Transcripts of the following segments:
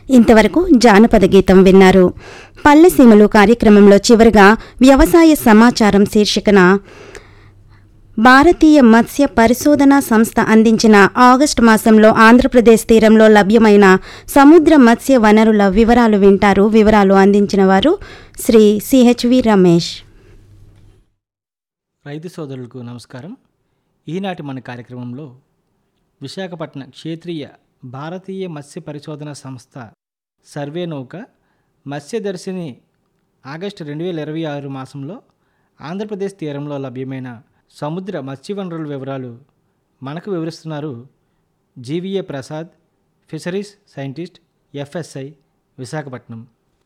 ఇంతవరకు జానపద గీతం విన్నారు పల్లెసీమలు కార్యక్రమంలో చివరిగా వ్యవసాయ సమాచారం శీర్షికన భారతీయ మత్స్య పరిశోధనా సంస్థ అందించిన ఆగస్టు మాసంలో ఆంధ్రప్రదేశ్ తీరంలో లభ్యమైన సముద్ర మత్స్య వనరుల వివరాలు వింటారు వివరాలు అందించిన వారు శ్రీ సిహెచ్వి రమేష్ రైతు సోదరులకు నమస్కారం ఈనాటి మన కార్యక్రమంలో విశాఖపట్నం క్షేత్రీయ భారతీయ మత్స్య పరిశోధన సంస్థ సర్వే నౌక మత్స్యదర్శిని ఆగస్టు రెండు వేల ఇరవై ఆరు మాసంలో ఆంధ్రప్రదేశ్ తీరంలో లభ్యమైన సముద్ర మత్స్య వనరుల వివరాలు మనకు వివరిస్తున్నారు G V A Prasad fisheries scientist FSI Visakhapatnam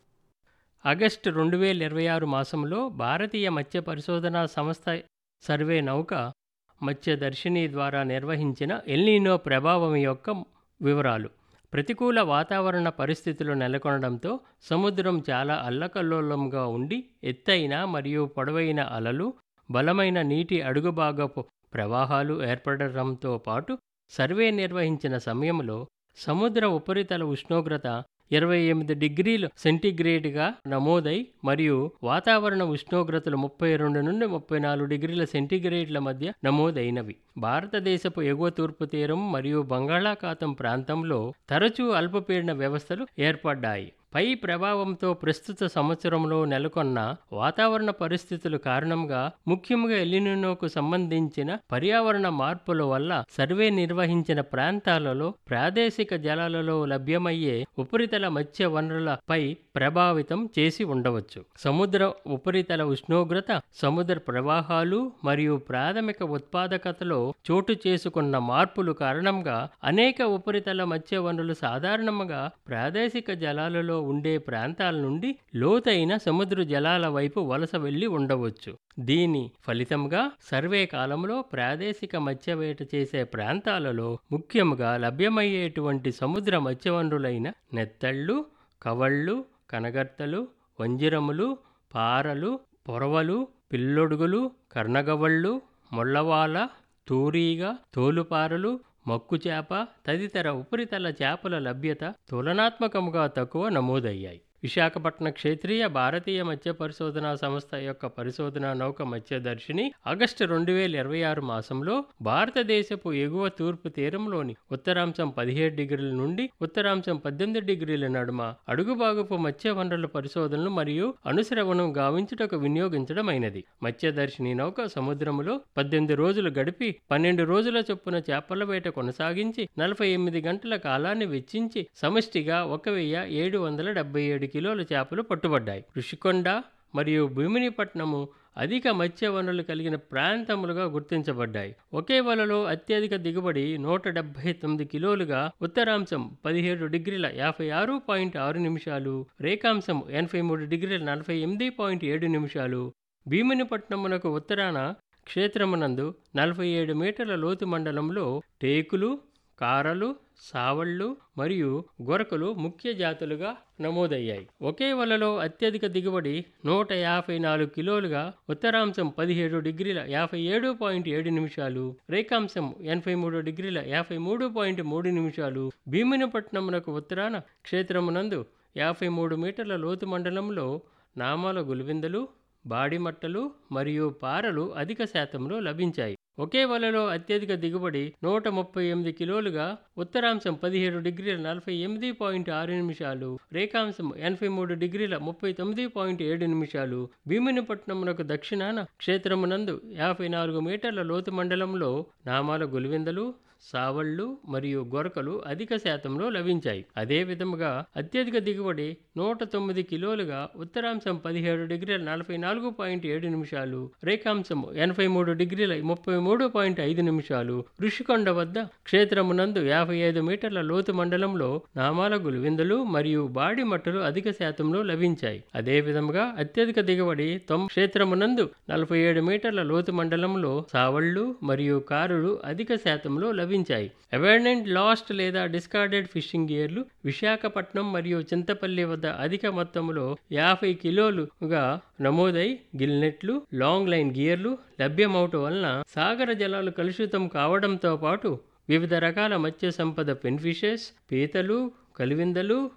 August రెండు వేల ఇరవై ఆరు మాసంలో భారతీయ మత్స్య పరిశోధనా సంస్థ సర్వే నౌక మత్స్యదర్శిని ద్వారా నిర్వహించిన ఎల్నీనో ప్రభావం యొక్క వివరాలు ప్రతికూల వాతావరణ పరిస్థితులు నెలకొనడంతో సముద్రం చాలా అల్లకల్లోలంగా ఉండి ఎత్తైన మరియు పొడవైన అలలు బలమైన నీటి అడుగుభాగపు ప్రవాహాలు ఏర్పడటంతో పాటు సర్వే నిర్వహించిన సమయంలో సముద్ర ఉపరితల ఉష్ణోగ్రత ఇరవై ఎనిమిది డిగ్రీలు సెంటీగ్రేడ్గా నమోదై మరియు వాతావరణ ఉష్ణోగ్రతలు ముప్పై రెండు నుండి ముప్పై నాలుగు డిగ్రీల సెంటీగ్రేడ్ల మధ్య నమోదైనవి భారతదేశపు ఎగువ తూర్పు తీరం మరియు బంగాళాఖాతం ప్రాంతంలో తరచూ అల్పపీడన వ్యవస్థలు ఏర్పడ్డాయి పై ప్రభావంతో ప్రస్తుత సంవత్సరంలో నెలకొన్న వాతావరణ పరిస్థితుల కారణంగా ముఖ్యంగా ఎలినోకు సంబంధించిన పర్యావరణ మార్పుల వల్ల సర్వే నిర్వహించిన ప్రాంతాలలో ప్రాదేశిక జలాలలో లభ్యమయ్యే ఉపరితల మత్స్య వనరులపై ప్రభావితం చేసి ఉండవచ్చు సముద్ర ఉపరితల ఉష్ణోగ్రత సముద్ర ప్రవాహాలు మరియు ప్రాథమిక ఉత్పాదకతలో చోటు చేసుకున్న మార్పులు కారణంగా అనేక ఉపరితల మత్స్య వనరులు సాధారణంగా ప్రాదేశిక జలాలలో ఉండే ప్రాంతాల నుండి లోతైన సముద్ర జలాల వైపు వలస వెళ్లి ఉండవచ్చు దీని ఫలితంగా సర్వే కాలంలో ప్రాదేశిక మత్స్యవేట చేసే ప్రాంతాలలో ముఖ్యంగా లభ్యమయ్యేటువంటి సముద్ర మత్స్యవనరులైన నెత్తళ్ళు కవళ్ళు కనగర్తలు వంజిరములు పారలు పొరవలు పిల్లొడుగులు కర్ణగవళ్ళు మొళ్ళవాల తూరీగ తోలుపారలు మక్కు చేప తదితర ఉపరితల చేపల లభ్యత తులనాత్మకంగా తక్కువ నమోదయ్యాయి విశాఖపట్నం క్షేత్రీయ భారతీయ మత్స్య పరిశోధనా సంస్థ యొక్క పరిశోధనా నౌక మత్స్యదర్శిని ఆగస్టు రెండు వేల ఇరవై ఆరు మాసంలో భారతదేశపు ఎగువ తూర్పు తీరంలోని ఉత్తరాంశం పదిహేడు డిగ్రీల నుండి ఉత్తరాంశం పద్దెనిమిది డిగ్రీల నడుమ అడుగుబాగుపు మత్స్య వనరుల పరిశోధనలు మరియు అనుశ్రవణం గావించుటకు వినియోగించడమైనది మత్స్యదర్శిని నౌక సముద్రములో పద్దెనిమిది రోజులు గడిపి పన్నెండు రోజుల చొప్పున చేపల వేట కొనసాగించి నలభై ఎనిమిది గంటల కాలాన్ని వెచ్చించి సమష్టిగా ఒక వెయ్యి ఏడు వందల డెబ్బై ఏడు కిలోల చేపలు పట్టుబడ్డాయి ఋషికొండ మరియు భీమినిపట్నము అధిక మత్స్య వనరులు కలిగిన ప్రాంతములుగా గుర్తించబడ్డాయి ఒకే వలలో అత్యధిక దిగుబడి నూట డెబ్బై తొమ్మిది కిలోలుగా ఉత్తరాంశం పదిహేడు డిగ్రీల యాభై ఆరు పాయింట్ ఆరు నిమిషాలు రేఖాంశం ఎనభై మూడు డిగ్రీల నలభై ఎనిమిది పాయింట్ ఏడు నిమిషాలు భీమినిపట్నమునకు ఉత్తరాన క్షేత్రమునందు నలభై ఏడు మీటర్ల లోతు మండలంలో టేకులు కారలు సావళ్ళు మరియు గొరకలు ముఖ్య జాతులుగా నమోదయ్యాయి ఒకే వలలో అత్యధిక దిగుబడి నూట యాభై నాలుగు కిలోలుగా ఉత్తరాంశం పదిహేడు డిగ్రీల యాభై ఏడు పాయింట్ ఏడు నిమిషాలు రేఖాంశం ఎనభై మూడు డిగ్రీల యాభై మూడు పాయింట్ మూడు నిమిషాలు భీమినపట్నమునకు ఉత్తరాన క్షేత్రమునందు యాభై మూడు మీటర్ల లోతు మండలంలో నామాల గులివిందలు బాడిమట్టలు మరియు పారలు అధిక శాతంలో లభించాయి ఒకే వలలో అత్యధిక దిగుబడి నూట ముప్పై ఎనిమిది కిలోలుగా ఉత్తరాంశం పదిహేడు డిగ్రీల నలభై ఎనిమిది పాయింట్ ఆరు నిమిషాలు రేఖాంశం ఎనభై మూడు డిగ్రీల ముప్పై తొమ్మిది పాయింట్ ఏడు నిమిషాలు భీమునిపట్నమునకు దక్షిణాన క్షేత్రమునందు యాభై నాలుగు మీటర్ల లోతు మండలంలో నామాల గులివిందలు సావళ్ళు మరియు గొరకలు అధిక శాతంలో లభించాయి అదే విధముగా అత్యధిక దిగుబడి నూట తొమ్మిది కిలోలుగా ఉత్తరాంశం పదిహేడు డిగ్రీల నలభై నాలుగు పాయింట్ ఏడు నిమిషాలు రేఖాంశం ఎనభై మూడు డిగ్రీల ముప్పై మూడు పాయింట్ ఐదు నిమిషాలు ఋషికొండ వద్ద క్షేత్రమునందు యాభై ఐదు మీటర్ల లోతు మండలంలో నామాల గులివిందలు మరియు బాడి మట్టలు అధిక శాతంలో లభించాయి అదే విధముగా అత్యధిక దిగుబడి తొమ్ క్షేత్రమునందు నలభై ఏడు మీటర్ల లోతు మండలంలో సావళ్ళు మరియు కారులు అధిక శాతంలో లభించాయి అవార్డెంట్ లాస్ట్ లేదా డిస్కార్డెడ్ ఫిషింగ్ గేర్లు విశాఖపట్నం మరియు చింతపల్లి వద్ద అధిక మొత్తంలో యాభై కిలోలుగా నమోదై గిల్నెట్లు లాంగ్ లైన్ గియర్లు లభ్యమవటం వలన సాగర జలాలు కలుషితం కావడంతో పాటు వివిధ రకాల మత్స్య సంపద పెన్ఫిషెస్ పీతలు కలివిందలు